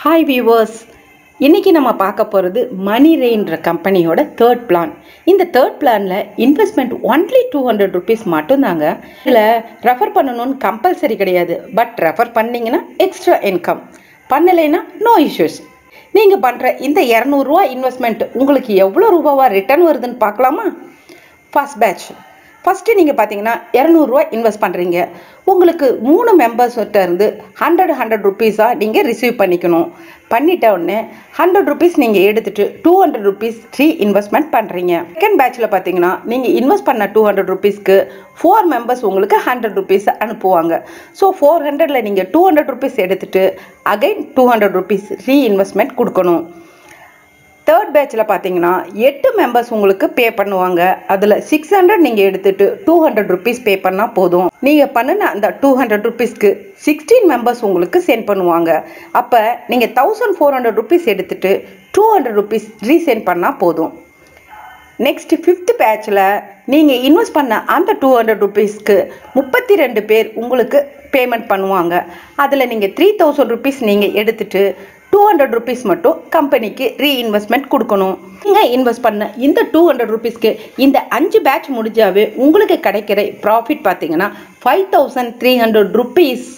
hi viewers இன்றைக்கி நம்ம பார்க்க போகிறது மணி ரெயின்ற கம்பெனியோட தேர்ட் பிளான் இந்த தேர்ட் பிளானில் investment only two hundred rupees மட்டும்தாங்க இதில் ரெஃபர் பண்ணணும்னு கம்பல்சரி கிடையாது பட் ரெஃபர் பண்ணீங்கன்னா எக்ஸ்ட்ரா இன்கம் பண்ணலைன்னா நோ இஷ்யூஸ் நீங்கள் பண்ணுற இந்த இரநூறுவா இன்வெஸ்ட்மெண்ட் உங்களுக்கு எவ்வளோ ரூபாவா ரிட்டர்ன் வருதுன்னு பார்க்கலாமா ஃபர்ஸ்ட் பேட்ச் ஃபஸ்ட்டு நீங்கள் பார்த்தீங்கன்னா இரநூறுவா இன்வெஸ்ட் பண்ணுறீங்க உங்களுக்கு மூணு மெம்பர்ஸ்கிட்ட இருந்து ஹண்ட்ரட் ஹண்ட்ரட் ருபீஸாக நீங்கள் ரிசீவ் பண்ணிக்கணும் பண்ணிட்ட உடனே ஹண்ட்ரட் ருபீஸ் நீங்கள் எடுத்துட்டு two hundred rupees re investment பண்ணுறீங்க செகண்ட் பேட்சில் பார்த்தீங்கன்னா நீங்கள் இன்வெஸ்ட் பண்ண டூ ஹண்ட்ரட் ருபீஸ்க்கு ஃபோர் மெம்பர்ஸ் உங்களுக்கு ஹண்ட்ரட் ருபீஸ் அனுப்புவாங்க ஸோ ஃபோர் ஹண்ட்ரடில் நீங்கள் டூ ஹண்ட்ரட் ருபீஸ் எடுத்துட்டு again two hundred rupees re investment கொடுக்கணும் தேர்ட் பேட்சில் பார்த்தீங்கன்னா எட்டு மெம்பர்ஸ் உங்களுக்கு பே பண்ணுவாங்க அதில் சிக்ஸ் ஹண்ட்ரட் நீங்கள் எடுத்துட்டு டூ ஹண்ட்ரட் ருபீஸ் பே பண்ணால் போதும் நீங்கள் பண்ணின அந்த டூ ஹண்ட்ரட் ருபீஸ்க்கு சிக்ஸ்டீன் மெம்பர்ஸ் உங்களுக்கு சென்ட் பண்ணுவாங்க அப்போ நீங்கள் தௌசண்ட் ஃபோர் ஹண்ட்ரட் ருபீஸ் எடுத்துட்டு டூ ஹண்ட்ரட் ருபீஸ் ரீசென்ட் பண்ணால் போதும் நெக்ஸ்ட் ஃபிஃப்த் பேட்சில் நீங்கள் இன்வெஸ்ட் பண்ண அந்த டூ ஹண்ட்ரட் ருபீஸ்க்கு முப்பத்தி ரெண்டு பேர் உங்களுக்கு பேமெண்ட் பண்ணுவாங்க அதில் நீங்கள் த்ரீ தௌசண்ட் ருபீஸ் நீங்கள் எடுத்துட்டு டூ ஹண்ட்ரட் ருபீஸ் மட்டும் கம்பெனிக்கு ரீஇன்வெஸ்ட்மெண்ட் கொடுக்கணும் நீங்கள் இன்வெஸ்ட் பண்ண இந்த டூ ஹண்ட்ரட் ருபீஸ்க்கு இந்த அஞ்சு பேட்ச் முடிஞ்சாவே உங்களுக்கு கிடைக்கிற ப்ராஃபிட் பார்த்தீங்கன்னா five thousand three hundred rupees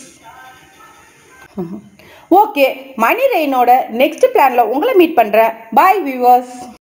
okay money ரெயினோட நெக்ஸ்ட் பிளானில் உங்களை மீட் பண்ணுறேன் பாய் வியூவர்ஸ்